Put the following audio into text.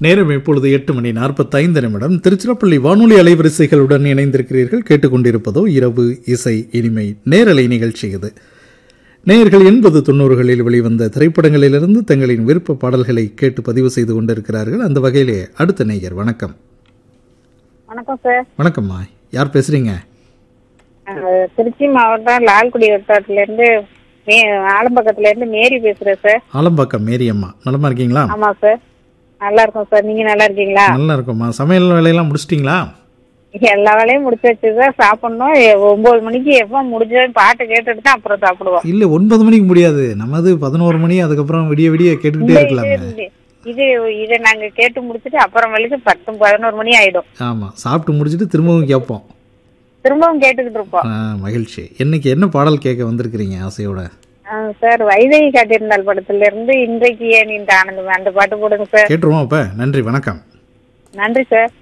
நேரம் இப்பொழுது எட்டு மணி நாற்பத்தைந்து நிமிடம் திருச்சிராப்பள்ளி வானொலி அலைவரிசைகளுடன் இணைந்திருக்கிறீர்கள் கேட்டுக்கொண்டிருப்பதோ இரவு இசை இனிமை நேரலை நிகழ்ச்சி இது நேயர்கள் எண்பது தொண்ணூறுகளில் வெளிவந்த திரைப்படங்களிலிருந்து தங்களின் விருப்ப பாடல்களை கேட்டு பதிவு செய்து கொண்டிருக்கிறார்கள் அந்த வகையிலே அடுத்த நேயர் வணக்கம் வணக்கம் சார் வணக்கம்மா யார் பேசுறீங்க அஹ் திருச்சி மாவட்டம் லால்குடி வட்டாரத்துல இருந்து மே ஆலம்பக்கத்துல இருந்து மேரி பேசுறேன் சார் ஆலம்பாக்கம் மேரியம்மா நலமா இருக்கீங்களா ஆமா சார் நல்லா இருக்கோம் சார் நீங்க நல்லா இருக்கீங்களா நல்லா இருக்கும்மா சமையல் வேலையெல்லாம் முடிச்சிட்டிங்களா எல்லா வேலையும் முடிச்சாச்சு சார் சாப்பிடணும் எ- ஒன்பது மணிக்கு எப்போ முடிஞ்ச பாட்டு கேட்டுட்டு தான் அப்புறம் சாப்பிடுவோம் இல்ல ஒன்பது மணிக்கு முடியாது நமது பதினோரு மணி அதுக்கப்புறம் விடிய விடிய கேட்டுக்கிட்டே இந்த இருக்கலாமே இது இது இதை நாங்க கேட்டு முடிச்சிட்டு அப்புறம் வரைக்கு பத்து பதினோரு மணி ஆயிடும் ஆமா சாப்பிட்டு முடிச்சிட்டு திரும்பவும் கேட்போம் திரும்பவும் கேட்டுக்கிட்டு இருப்போம் ஆ, மகிழ்ச்சி இன்னைக்கு என்ன பாடல் கேட்க வந்திருக்கிறீங்க ஆசையோட அஹ் சார் வைதகி காட்டியிருந்தால் படத்துல இருந்து இன்றைக்கு ஏன் இந்த ஆனந்தம் அந்த பாட்டு போடுங்க சார் கேட்டுருவோம் அப்ப நன்றி வணக்கம் நன்றி சார்